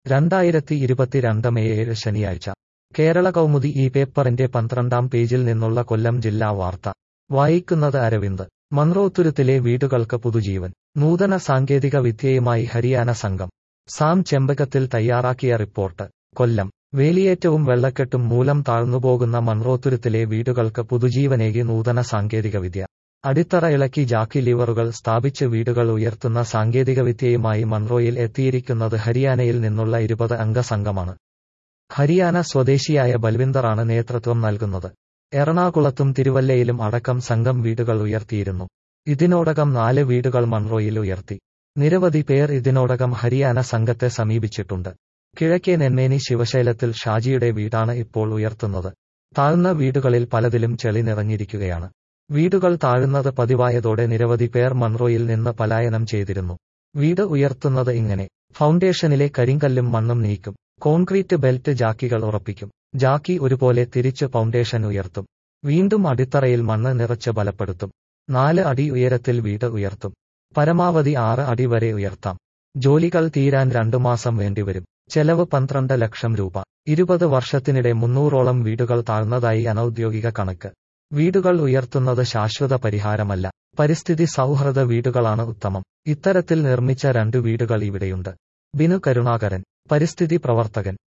രണ്ടായിരത്തി ഇരുപത്തിരണ്ട് മെയ് ഏഴ് ശനിയാഴ്ച കേരള കൗമുദി ഈ പേപ്പറിന്റെ പന്ത്രണ്ടാം പേജിൽ നിന്നുള്ള കൊല്ലം ജില്ലാ വാർത്ത വായിക്കുന്നത് അരവിന്ദ് മൺറോത്തുരുത്തിലെ വീടുകൾക്ക് പുതുജീവൻ നൂതന സാങ്കേതിക വിദ്യയുമായി ഹരിയാന സംഘം സാം ചെമ്പകത്തിൽ തയ്യാറാക്കിയ റിപ്പോർട്ട് കൊല്ലം വേലിയേറ്റവും വെള്ളക്കെട്ടും മൂലം താഴ്ന്നുപോകുന്ന മൺറോത്തുരുത്തിലെ വീടുകൾക്ക് പുതുജീവനേകി നൂതന സാങ്കേതികവിദ്യ അടിത്തറ ഇളക്കി ജാക്കി ലിവറുകൾ സ്ഥാപിച്ച് വീടുകൾ ഉയർത്തുന്ന സാങ്കേതികവിദ്യയുമായി മൺറോയിൽ എത്തിയിരിക്കുന്നത് ഹരിയാനയിൽ നിന്നുള്ള ഇരുപത് അംഗ സംഘമാണ് ഹരിയാന സ്വദേശിയായ ബൽവിന്ദറാണ് നേതൃത്വം നൽകുന്നത് എറണാകുളത്തും തിരുവല്ലയിലും അടക്കം സംഘം വീടുകൾ ഉയർത്തിയിരുന്നു ഇതിനോടകം നാല് വീടുകൾ മൺറോയിൽ ഉയർത്തി നിരവധി പേർ ഇതിനോടകം ഹരിയാന സംഘത്തെ സമീപിച്ചിട്ടുണ്ട് കിഴക്കേ നെന്മേനി ശിവശൈലത്തിൽ ഷാജിയുടെ വീടാണ് ഇപ്പോൾ ഉയർത്തുന്നത് താഴ്ന്ന വീടുകളിൽ പലതിലും ചെളി നിറഞ്ഞിരിക്കുകയാണ് വീടുകൾ താഴുന്നത് പതിവായതോടെ നിരവധി പേർ മൺറോയിൽ നിന്ന് പലായനം ചെയ്തിരുന്നു വീട് ഉയർത്തുന്നത് ഇങ്ങനെ ഫൗണ്ടേഷനിലെ കരിങ്കല്ലും മണ്ണും നീക്കും കോൺക്രീറ്റ് ബെൽറ്റ് ജാക്കികൾ ഉറപ്പിക്കും ജാക്കി ഒരുപോലെ തിരിച്ച് ഫൗണ്ടേഷൻ ഉയർത്തും വീണ്ടും അടിത്തറയിൽ മണ്ണ് നിറച്ച് ബലപ്പെടുത്തും നാല് അടി ഉയരത്തിൽ വീട് ഉയർത്തും പരമാവധി ആറ് അടി വരെ ഉയർത്താം ജോലികൾ തീരാൻ രണ്ടു മാസം വേണ്ടിവരും ചെലവ് പന്ത്രണ്ട് ലക്ഷം രൂപ ഇരുപത് വർഷത്തിനിടെ മുന്നൂറോളം വീടുകൾ താഴ്ന്നതായി അനൌദ്യോഗിക കണക്ക് വീടുകൾ ഉയർത്തുന്നത് ശാശ്വത പരിഹാരമല്ല പരിസ്ഥിതി സൗഹൃദ വീടുകളാണ് ഉത്തമം ഇത്തരത്തിൽ നിർമ്മിച്ച രണ്ടു വീടുകൾ ഇവിടെയുണ്ട് ബിനു കരുണാകരൻ പരിസ്ഥിതി പ്രവർത്തകൻ